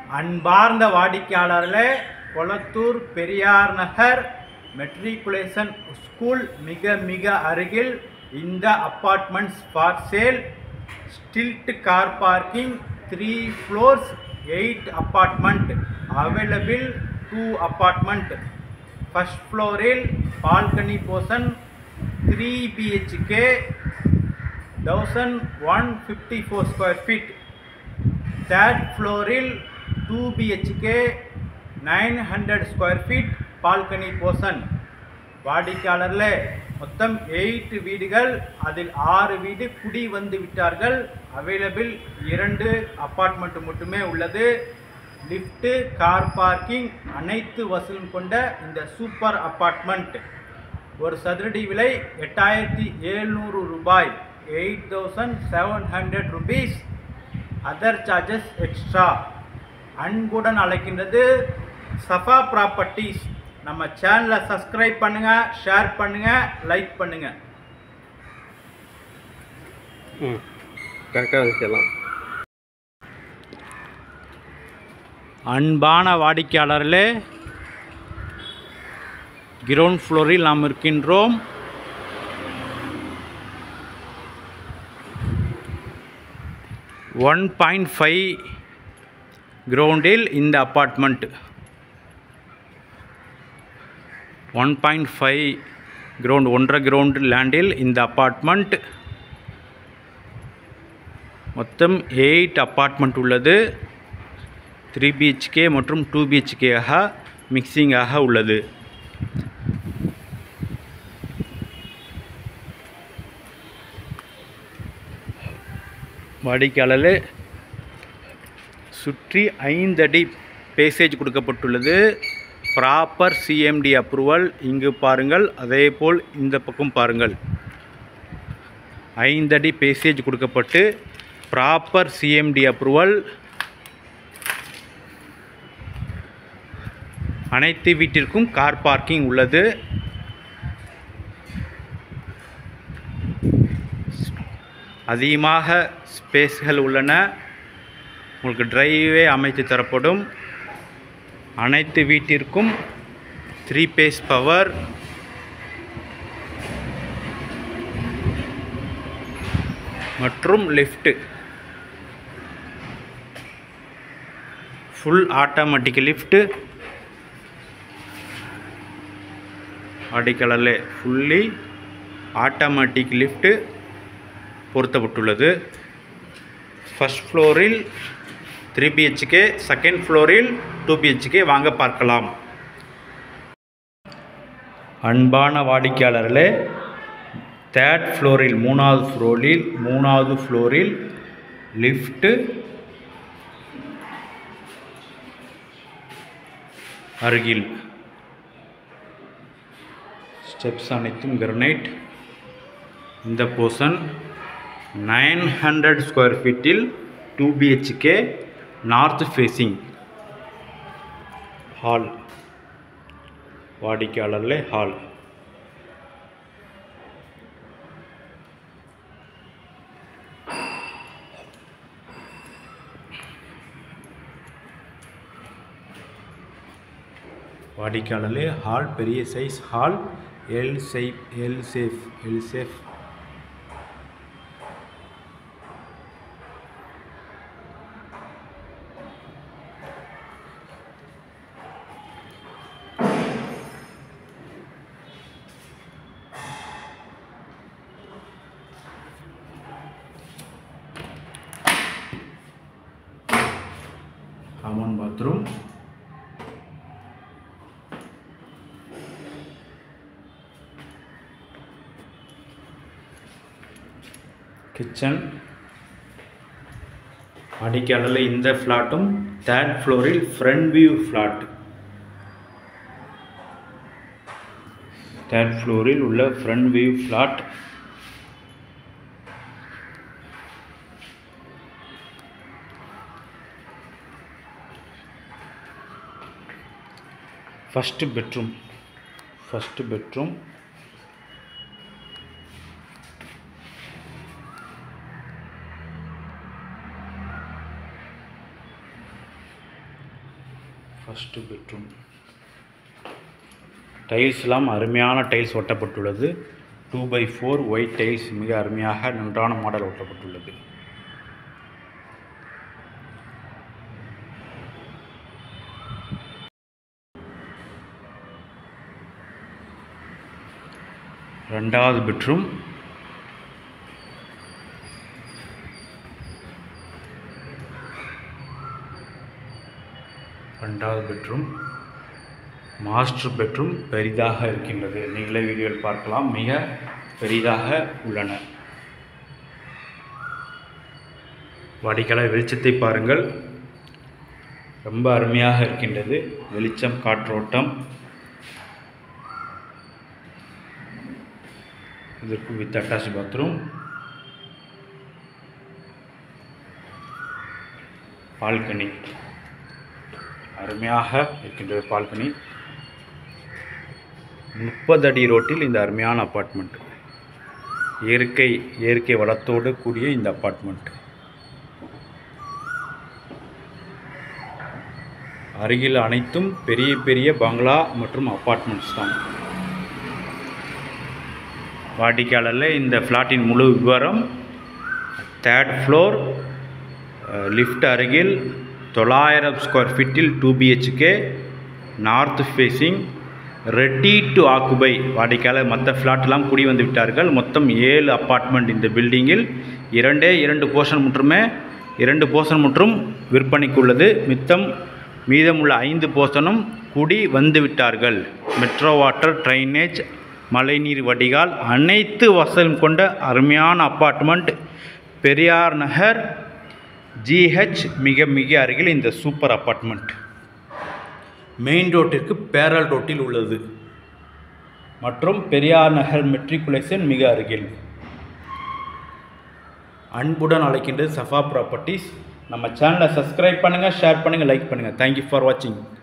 அன்பார்ந்த வாடிக்கையாளர்களே Kolathur Periyar Nagar matriculation school மிக மிக அருகில் இந்த apartments for sale stilt car parking three floors eight apartment available two apartment first ஃப்ளோரில் balcony portion three BHK thousand one fifty four square feet third ஃப்ளோரில் two BHK nine hundred square feet balcony portion வாடிக்கையாளர்களே மொத்தம் eight வீடுகள் அதில் ஆறு வீடு குடி வந்து விட்டார்கள் அவைலபிள் இரண்டு அப்பார்ட்மெண்ட் மட்டுமே உள்ளது லிஃப்ட்டு கார் பார்க்கிங் அனைத்து வசூலும் கொண்ட இந்த சூப்பர் அப்பார்ட்மெண்ட் ஒரு சதுரடி விலை எட்டாயிரத்தி எழுநூறு ரூபாய் eight thousand seven hundred rupees other charges extra அன்புடன் அழைக்கின்றது சஃபா ப்ராப்பர்ட்டிஸ் நம்ம சேனலை சப்ஸ்கிரைப் பண்ணுங்க ஷேர் பண்ணுங்க லைக் பண்ணுங்க ம் கரெக்டாக வச்சுக்கலாம் அன்பான வாடிக்கையாளர்களே கிரவுண்ட் ஃப்ளோரில் நாம் இருக்கின்றோம் ஒன் பாயிண்ட் ஃபைவ் கிரவுண்டில் இந்த apartment one point five ground ஒன்றரை கிரவுண்ட் லேண்டில் இந்த அப்பார்ட்மெண்ட் மொத்தம் எயிட் அப்பார்ட்மெண்ட் உள்ளது த்ரீ பிஹெச்கே மற்றும் டூ பிஹெச்கேயாக மிக்சிங்காக உள்ளது வாடிக்கையாளர் சுற்றி ஐந்தடி பேசேஜ் கொடுக்கப்பட்டுள்ளது ப்ராப்பர் சிஎம்டி அப்ரூவல் இங்கு பாருங்கள் அதேபோல் இந்த பக்கம் பாருங்கள் ஐந்தடி பேசேஜ் கொடுக்கப்பட்டு ப்ராப்பர் சிஎம்டி அப்ரூவல் அனைத்து வீட்டிற்கும் கார் பார்க்கிங் உள்ளது அதிகமாக ஸ்பேஸ்கள் உள்ளன உங்களுக்கு டிரைவே அமைத்து தரப்படும் அனைத்து வீட்டிற்கும் த்ரீ பேஸ் பவர் மற்றும் லிஃப்ட் ஃபுல் ஆட்டோமேட்டிக் லிஃப்ட்டு அடிக்கலலே ஃபுல்லி ஆட்டோமேட்டிக் லிஃப்ட்டு பொருத்தப்பட்டுள்ளது ஃபர்ஸ்ட் ஃப்ளோரில் த்ரீ பிஹெச்கே செகண்ட் ஃப்ளோரில் டூ பிஹெச்கே வாங்க பார்க்கலாம் அன்பான வாடிக்கையாளர்களே தேர்ட் ஃப்ளோரில் மூணாவது ஃப்ளோரில் மூணாவது ஃப்ளோரில் லிஃப்ட்டு அருகில் ஸ்டெப்ஸ் அனைத்தும் கிரனைட் இந்த போர்ஷன் நைன் ஹண்ட்ரட் ஸ்கொயர் ஃபீட்டில் two BHK north facing hall வாடிக்கையாளர்களே ஹால் வாடிக்கையாளர்களே ஹால் பெரிய size hall L shape L shape L shape common bathroom kitchen அடிக்கடலில் இந்த ஃப்ளாட்டும் தேர்ட் ஃப்ளோரில் ஃப்ரண்ட் வியூ ஃப்ளாட் தேர்ட் ஃப்ளோரில் உள்ள front view flat first bedroom first bedroom first bedroom tiles எல்லாம் அருமையான டைல்ஸ் ஒட்டப்பட்டுள்ளது two by four white tiles மிக அருமையாக நன்றான மாடல் ஒட்டப்பட்டுள்ளது ரெண்டாவது பெட்ரூம் ரெண்டாவது பெட்ரூம் மாஸ்டர் பெட்ரூம் பெரிதாக இருக்கின்றது நீங்களே வீடியோவில் பார்க்கலாம் மிக பெரிதாக உள்ளன வாடிக்கையாளர் வெளிச்சத்தை பாருங்கள் ரொம்ப அருமையாக இருக்கின்றது வெளிச்சம் காற்றோட்டம் இதற்கு வித் அட்டாச் பாத்ரூம் பால்கனி அருமையாக இருக்கின்றது பால்கனி முப்பது அடி ரோட்டில் இந்த அருமையான அப்பார்ட்மெண்ட் இயற்கை இயற்கை வளத்தோடு கூடிய இந்த அப்பார்ட்மெண்ட் அருகில் அனைத்தும் பெரிய பெரிய பங்களா மற்றும் அப்பார்ட்மெண்ட்ஸ் தான் வாடிக்கையாளரில் இந்த ஃப்ளாட்டின் முழு விவரம் தேர்ட் ஃப்ளோர் லிஃப்ட் அருகில் தொள்ளாயிரம் ஸ்கொயர் ஃபீட்டில் two BHK north facing ready to occupy வாடிக்கையாளர் மற்ற ஃப்ளாட்லாம் குடி வந்து விட்டார்கள் மொத்தம் ஏழு அப்பார்ட்மெண்ட் இந்த பில்டிங்கில் இரண்டே இரண்டு போர்ஷன் மட்டுமே இரண்டு போர்ஷன் மற்றும் விற்பனைக்கு உள்ளது மித்தம் மீதமுள்ள ஐந்து போர்ஷனும் குடி வந்து விட்டார்கள் மெட்ரோ வாட்டர் ட்ரைனேஜ் மழைநீர் வடிகால் அனைத்து வசதியும் கொண்ட அருமையான அப்பார்ட்மெண்ட் பெரியார் நகர் ஜிஹெச் மிக மிக அருகில் இந்த சூப்பர் அப்பார்ட்மெண்ட் மெயின் ரோட்டிற்கு பேரல் ரோட்டில் உள்ளது மற்றும் பெரியார் நகர் மெட்ரிகுலேஷன் மிக அருகில் அன்புடன் அழைக்கின்றது சஃபா ப்ராப்பர்ட்டிஸ் நம்ம சேனலை சப்ஸ்கிரைப் பண்ணுங்கள் ஷேர் பண்ணுங்கள் லைக் பண்ணுங்கள் தேங்க்யூ ஃபார் வாட்சிங்